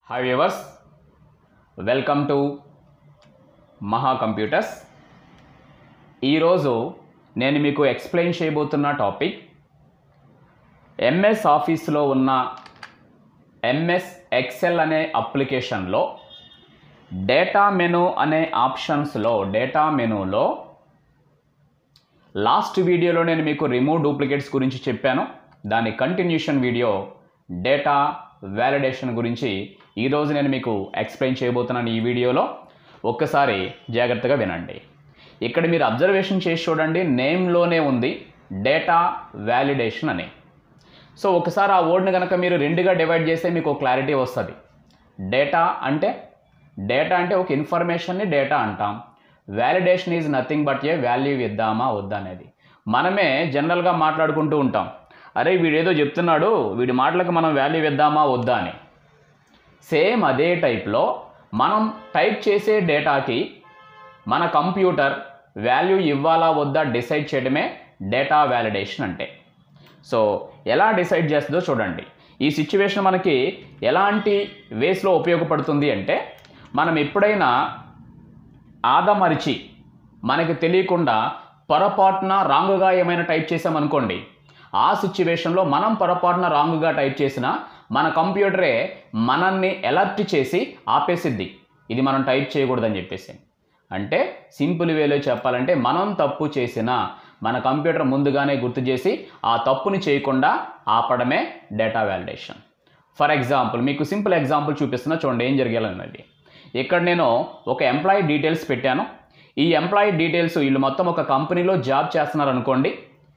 hi viewers welcome to Maha computers ఈరోజు నేను మీకు ఎక్స్ప్లెయిన్ చేయబోతున్న టాపిక్ ఎంఎస్ ఆఫీస్లో ఉన్న ఎంఎస్ ఎక్సెల్ అనే అప్లికేషన్లో డేటా మెను అనే ఆప్షన్స్లో డేటా మెనూలో లాస్ట్ వీడియోలో నేను మీకు రిమూవ్ డూప్లికేట్స్ గురించి చెప్పాను దాని కంటిన్యూషన్ వీడియో డేటా వ్యాలిడేషన్ గురించి ఈరోజు నేను మీకు ఎక్స్ప్లెయిన్ చేయబోతున్నాను ఈ వీడియోలో ఒక్కసారి జాగ్రత్తగా వినండి ఇక్కడ మీరు అబ్జర్వేషన్ చేసి చూడండి నేమ్లోనే ఉంది డేటా వ్యాలిడేషన్ అని సో ఒకసారి ఆ వర్డ్ని కనుక మీరు రెండుగా డివైడ్ చేస్తే మీకు ఒక క్లారిటీ వస్తుంది డేటా అంటే డేటా అంటే ఒక ఇన్ఫర్మేషన్ని డేటా అంటాం validation is nothing but a value ఇద్దామా వద్దా అనేది మనమే జనరల్గా మాట్లాడుకుంటూ ఉంటాం అరే వీడేదో చెప్తున్నాడు వీడి మాటలకు మనం వాల్యూ ఇద్దామా వద్దా అని సేమ్ అదే టైప్లో మనం టైప్ చేసే డేటాకి మన కంప్యూటర్ వాల్యూ ఇవ్వాలా వద్దా డిసైడ్ చేయడమే డేటా వ్యాలిడేషన్ అంటే సో ఎలా డిసైడ్ చేస్తుందో చూడండి ఈ సిచ్యువేషన్ మనకి ఎలాంటి వేస్లో ఉపయోగపడుతుంది అంటే మనం ఎప్పుడైనా ఆదమరిచి మనకి తెలియకుండా పొరపాటున రాంగుగా ఏమైనా టైప్ చేసామనుకోండి ఆ సిచ్యువేషన్లో మనం పొరపాటున రాంగుగా టైప్ చేసిన మన కంప్యూటరే మనల్ని అలర్ట్ చేసి ఆపేసిద్ది ఇది మనం టైప్ చేయకూడదని చెప్పేసి అంటే సింపుల్ వేలో చెప్పాలంటే మనం తప్పు చేసిన మన కంప్యూటర్ ముందుగానే గుర్తు చేసి ఆ తప్పుని చేయకుండా ఆపడమే డేటా వ్యాలిడేషన్ ఫర్ ఎగ్జాంపుల్ మీకు సింపుల్ ఎగ్జాంపుల్ చూపిస్తున్నా చూడండి ఏం జరిగేయాలన్నది ఇక్కడ నేను ఒక ఎంప్లాయీ డీటెయిల్స్ పెట్టాను ఈ ఎంప్లాయీ డీటెయిల్స్ వీళ్ళు మొత్తం ఒక కంపెనీలో జాబ్ చేస్తున్నారు అనుకోండి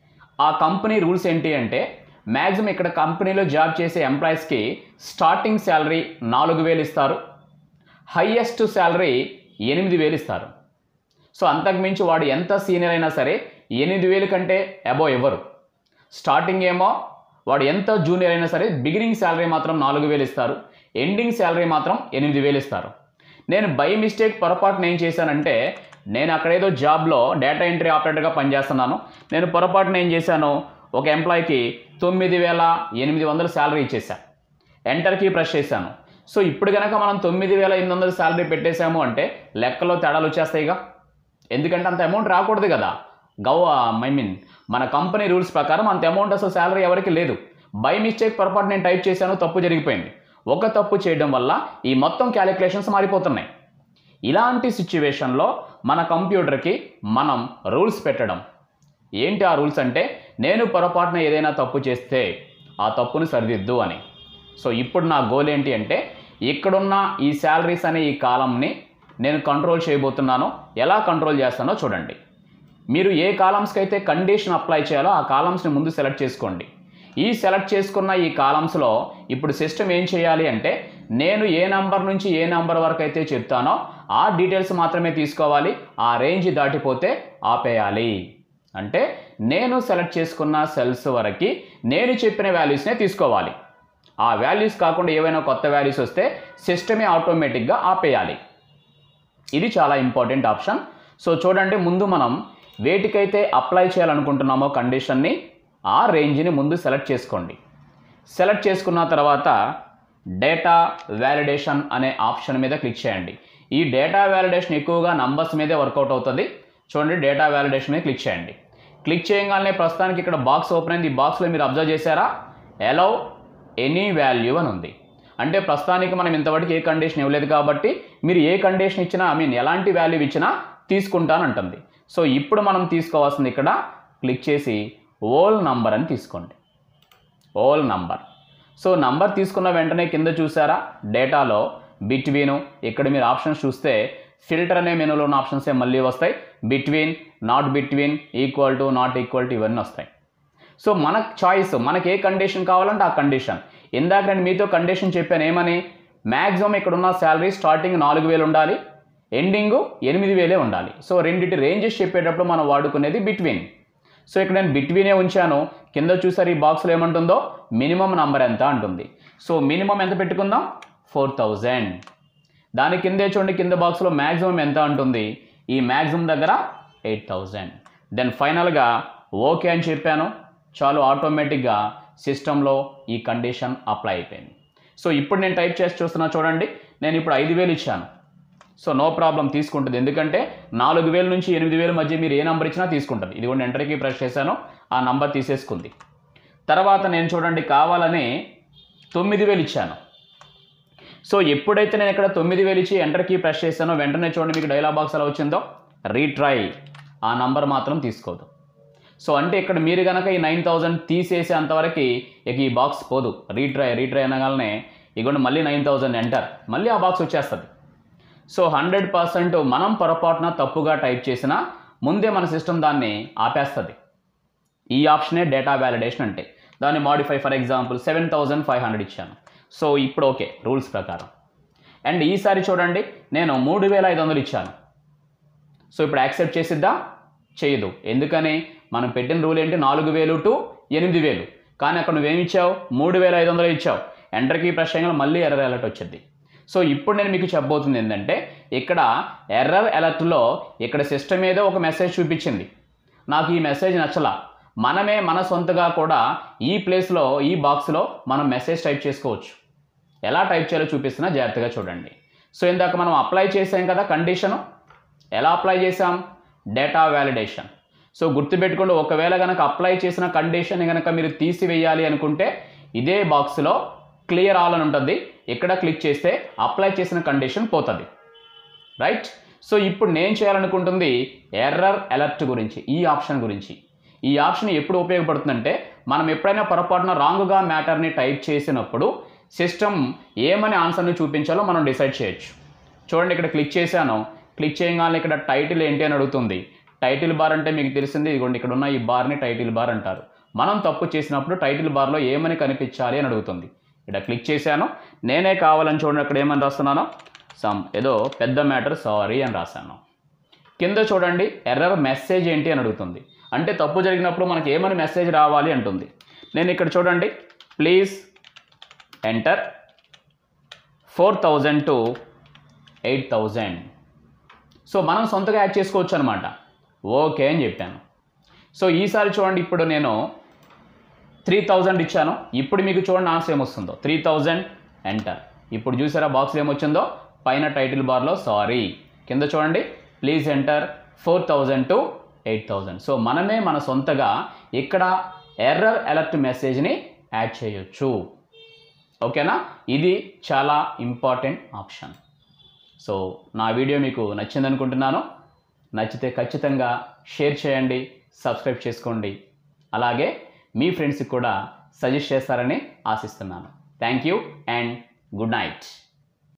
ఆ కంపెనీ రూల్స్ ఏంటి అంటే మ్యాక్సిమం ఇక్కడ కంపెనీలో జాబ్ చేసే ఎంప్లాయీస్కి స్టార్టింగ్ శాలరీ నాలుగు వేలు ఇస్తారు హయ్యెస్ట్ శాలరీ ఎనిమిది వేలు ఇస్తారు సో అంతకుమించి వాడు ఎంత సీనియర్ అయినా సరే ఎనిమిది వేలు కంటే అబో ఇవ్వరు స్టార్టింగ్ ఏమో వాడు ఎంత జూనియర్ అయినా సరే బిగినింగ్ శాలరీ మాత్రం నాలుగు వేలు ఇస్తారు ఎండింగ్ శాలరీ మాత్రం ఎనిమిది వేలు ఇస్తారు నేను బై మిస్టేక్ పొరపాటున ఏం చేశానంటే నేను అక్కడ ఏదో జాబ్లో డేటా ఎంట్రీ ఆపరేటర్గా పనిచేస్తున్నాను నేను పొరపాటున ఏం చేశాను ఒక ఎంప్లాయీకి తొమ్మిది వేల ఎనిమిది వందలు శాలరీ ఇచ్చేసాను ఎంటర్కి ప్రెస్ చేశాను సో ఇప్పుడు కనుక మనం తొమ్మిది వేల ఎనిమిది వందలు శాలరీ పెట్టేశాము అంటే లెక్కలో తేడాలు వచ్చేస్తాయిగా ఎందుకంటే అంత అమౌంట్ రాకూడదు కదా గవ్ ఐ మీన్ మన కంపెనీ రూల్స్ ప్రకారం అంత అమౌంట్ అసలు శాలరీ ఎవరికి లేదు బై మిస్టేక్ పొరపాటు నేను టైప్ చేశాను తప్పు జరిగిపోయింది ఒక తప్పు చేయడం వల్ల ఈ మొత్తం క్యాలిక్యులేషన్స్ మారిపోతున్నాయి ఇలాంటి సిచ్యువేషన్లో మన కంప్యూటర్కి మనం రూల్స్ పెట్టడం ఏంటి ఆ రూల్స్ అంటే నేను పొరపాటున ఏదైనా తప్పు చేస్తే ఆ తప్పును సరిదిద్దు అని సో ఇప్పుడు నా గోల్ ఏంటి అంటే ఇక్కడున్న ఈ శాలరీస్ అనే ఈ కాలంని నేను కంట్రోల్ చేయబోతున్నాను ఎలా కంట్రోల్ చేస్తానో చూడండి మీరు ఏ కాలమ్స్కి అయితే కండిషన్ అప్లై చేయాలో ఆ కాలమ్స్ని ముందు సెలెక్ట్ చేసుకోండి ఈ సెలెక్ట్ చేసుకున్న ఈ కాలమ్స్లో ఇప్పుడు సిస్టమ్ ఏం చేయాలి అంటే నేను ఏ నంబర్ నుంచి ఏ నంబర్ వరకు అయితే చెప్తానో ఆ డీటెయిల్స్ మాత్రమే తీసుకోవాలి ఆ రేంజ్ దాటిపోతే ఆపేయాలి అంటే నేను సెలెక్ట్ చేసుకున్న సెల్స్ వరకు నేను చెప్పిన వాల్యూస్నే తీసుకోవాలి ఆ వాల్యూస్ కాకుండా ఏవైనా కొత్త వాల్యూస్ వస్తే సిస్టమే ఆటోమేటిక్గా ఆపేయాలి ఇది చాలా ఇంపార్టెంట్ ఆప్షన్ సో చూడండి ముందు మనం వేటికైతే అప్లై చేయాలనుకుంటున్నామో కండిషన్ని ఆ రేంజ్ని ముందు సెలెక్ట్ చేసుకోండి సెలెక్ట్ చేసుకున్న తర్వాత డేటా వ్యాలిడేషన్ అనే ఆప్షన్ మీద క్లిక్ చేయండి ఈ డేటా వ్యాలిడేషన్ ఎక్కువగా నంబర్స్ మీదే వర్కౌట్ అవుతుంది చూడండి డేటా వ్యాలిడేషన్ మీద క్లిక్ చేయండి క్లిక్ చేయగానే ప్రస్తుతానికి ఇక్కడ బాక్స్ ఓపెన్ అయింది ఈ బాక్స్లో మీరు అబ్జర్వ్ చేశారా ఎలవ్ ఎనీ వాల్యూ అని ఉంది అంటే ప్రస్తుతానికి మనం ఇంతవరకు ఏ కండిషన్ ఇవ్వలేదు కాబట్టి మీరు ఏ కండిషన్ ఇచ్చినా ఐ మీన్ ఎలాంటి వాల్యూ ఇచ్చినా తీసుకుంటానంటుంది సో ఇప్పుడు మనం తీసుకోవాల్సింది ఇక్కడ క్లిక్ చేసి ఓల్ నంబర్ అని తీసుకోండి ఓల్ నంబర్ సో నంబర్ తీసుకున్న వెంటనే కింద చూసారా డేటాలో బిట్వీను ఇక్కడ మీరు ఆప్షన్స్ చూస్తే ఫిల్టర్ అనే మెనూలో ఉన్న ఆప్షన్సే మళ్ళీ వస్తాయి between not between equal to not equal to ఇవన్నీ వస్తాయి సో మన చాయిస్ మనకి ఏ కండిషన్ కావాలంటే ఆ కండిషన్ ఇందాక నేను మీతో కండిషన్ చెప్పాను ఏమని మ్యాక్సిమం ఇక్కడ ఉన్న శాలరీ స్టార్టింగ్ నాలుగు వేలు ఉండాలి ఎండింగ్ ఎనిమిది వేలే ఉండాలి సో రెండింటి రేంజెస్ చెప్పేటప్పుడు మనం వాడుకునేది బిట్వీన్ సో ఇక్కడ నేను బిట్వీనే ఉంచాను కింద చూసారు ఈ బాక్స్లో ఏమంటుందో మినిమం నంబర్ ఎంత అంటుంది సో మినిమం ఎంత పెట్టుకుందాం ఫోర్ థౌజండ్ దాని కిందే చూడండి కింద బాక్స్లో మ్యాక్సిమం ఎంత అంటుంది ఈ మ్యాక్సిమం దగ్గర ఎయిట్ థౌజండ్ దెన్ ఫైనల్గా ఓకే అని చెప్పాను చాలు ఆటోమేటిక్గా సిస్టంలో ఈ కండిషన్ అప్లై అయిపోయింది సో ఇప్పుడు నేను టైప్ చేసి చూస్తున్నా చూడండి నేను ఇప్పుడు ఐదు వేలు ఇచ్చాను సో నో ప్రాబ్లం తీసుకుంటుంది ఎందుకంటే నాలుగు వేల నుంచి ఎనిమిది వేల మధ్య మీరు ఏ నెంబర్ ఇచ్చినా తీసుకుంటుంది ఇది కూడా ఎంటర్కి ప్రెస్ చేశాను ఆ నంబర్ తీసేసుకుంది తర్వాత నేను చూడండి కావాలని తొమ్మిది వేలు ఇచ్చాను సో ఎప్పుడైతే నేను ఇక్కడ తొమ్మిది వేలు ఇచ్చి ఎంటర్కి ప్రెస్ చేశానో వెంటనే చూడండి మీకు డైలాగ్ బాక్స్ ఎలా వచ్చిందో రీట్రై ఆ నంబర్ మాత్రం తీసుకోదు సో అంటే ఇక్కడ మీరు కనుక ఈ నైన్ థౌజండ్ తీసేసే అంతవరకు ఇక ఈ బాక్స్ పోదు రీట్రై రీట్రై అనగానే ఇగోండి మళ్ళీ నైన్ థౌజండ్ ఎంటర్ మళ్ళీ ఆ బాక్స్ వచ్చేస్తుంది సో హండ్రెడ్ పర్సెంట్ మనం పొరపాటున తప్పుగా టైప్ చేసినా ముందే మన సిస్టమ్ దాన్ని ఆపేస్తుంది ఈ ఆప్షనే డేటా వ్యాలిడేషన్ అంటే దాన్ని modify for example seven thousand five hundred ఇచ్చాను సో ఇప్పుడు ఓకే రూల్స్ ప్రకారం అండ్ ఈసారి చూడండి నేను మూడు వేల ఐదు వందలు ఇచ్చాను సో ఇప్పుడు యాక్సెప్ట్ చేసిద్దా చేయదు ఎందుకని మనం పెట్టిన రూల్ ఏంటి నాలుగు వేలు టు ఎనిమిది వేలు కానీ అక్కడ నువ్వేమి ఇచ్చావు మూడు వేల ఐదు వందలు ఇచ్చావు ఎంటర్కి ప్రెస్ చేయగానే మళ్ళీ ఎర్రర్ అలర్ట్ వచ్చింది సో ఇప్పుడు నేను మీకు చెప్పబోతుంది ఏంటంటే ఇక్కడ ఎర్రర్ అలర్ట్లో ఇక్కడ సిస్టమ్ ఏదో ఒక మెసేజ్ చూపించింది నాకు ఈ మెసేజ్ నచ్చలా మనమే మన సొంతగా కూడా ఈ ప్లేస్లో ఈ బాక్స్లో మనం మెసేజ్ టైప్ చేసుకోవచ్చు ఎలా టైప్ చేయాలో చూపిస్తున్నా జాగ్రత్తగా చూడండి సో ఇందాక మనం అప్లై చేసాం కదా కండిషను ఎలా అప్లై చేసాం డేటా వ్యాలిడేషన్ సో గుర్తుపెట్టుకోండి ఒకవేళ కనుక అప్లై చేసిన కండిషన్ కనుక మీరు తీసివేయాలి అనుకుంటే ఇదే బాక్స్లో క్లియర్ ఆల్ అని ఉంటుంది ఇక్కడ క్లిక్ చేస్తే అప్లై చేసిన కండిషన్ పోతుంది రైట్ సో ఇప్పుడు నేను చేయాలనుకుంటుంది ఎర్రర్ అలర్ట్ గురించి ఈ ఆప్షన్ గురించి ఈ ఆప్షన్ ఎప్పుడు ఉపయోగపడుతుందంటే మనం ఎప్పుడైనా పొరపాటున రాంగ్గా మ్యాటర్ని టైప్ చేసినప్పుడు సిస్టమ్ ఏమని ఆన్సర్ని చూపించాలో మనం డిసైడ్ చేయొచ్చు చూడండి ఇక్కడ క్లిక్ చేశాను క్లిక్ చేయగానే ఇక్కడ టైటిల్ ఏంటి అని అడుగుతుంది టైటిల్ బార్ అంటే మీకు తెలిసింది ఇదిగోండి ఇక్కడ ఉన్న ఈ బార్ని టైటిల్ బార్ అంటారు మనం తప్పు చేసినప్పుడు టైటిల్ బార్లో ఏమని కనిపించాలి అని అడుగుతుంది ఇక్కడ క్లిక్ చేశాను నేనే కావాలని చూడండి అక్కడ ఏమని రాస్తున్నాను సమ్ ఏదో పెద్ద మ్యాటర్ సారీ అని రాశాను కింద చూడండి ఎర్రర్ మెసేజ్ ఏంటి అని అడుగుతుంది అంటే తప్పు జరిగినప్పుడు మనకి ఏమని మెసేజ్ రావాలి అంటుంది నేను ఇక్కడ చూడండి please enter four thousand to eight thousand so మనం సొంతగా యాడ్ చేసుకోవచ్చు అనమాట ఓకే అని చెప్పాను సో ఈసారి చూడండి ఇప్పుడు నేను త్రీ థౌజండ్ ఇచ్చాను ఇప్పుడు మీకు చూడండి ఆన్సర్ ఏమొస్తుందో త్రీ థౌజండ్ ఎంటర్ ఇప్పుడు చూసారా బాక్స్ ఏమొచ్చిందో పైన టైటిల్ బార్లో సారీ కింద చూడండి please enter four thousand to eight thousand so మనమే మన సొంతగా ఇక్కడ ఎర్రర్ అలర్ట్ మెసేజ్ని యాడ్ చేయొచ్చు ఓకేనా ఇది చాలా ఇంపార్టెంట్ ఆప్షన్ సో నా వీడియో మీకు నచ్చింది అనుకుంటున్నాను నచ్చితే ఖచ్చితంగా షేర్ చేయండి సబ్స్క్రైబ్ చేసుకోండి అలాగే మీ ఫ్రెండ్స్కి కూడా సజెస్ట్ చేస్తారని ఆశిస్తున్నాను thank you and good night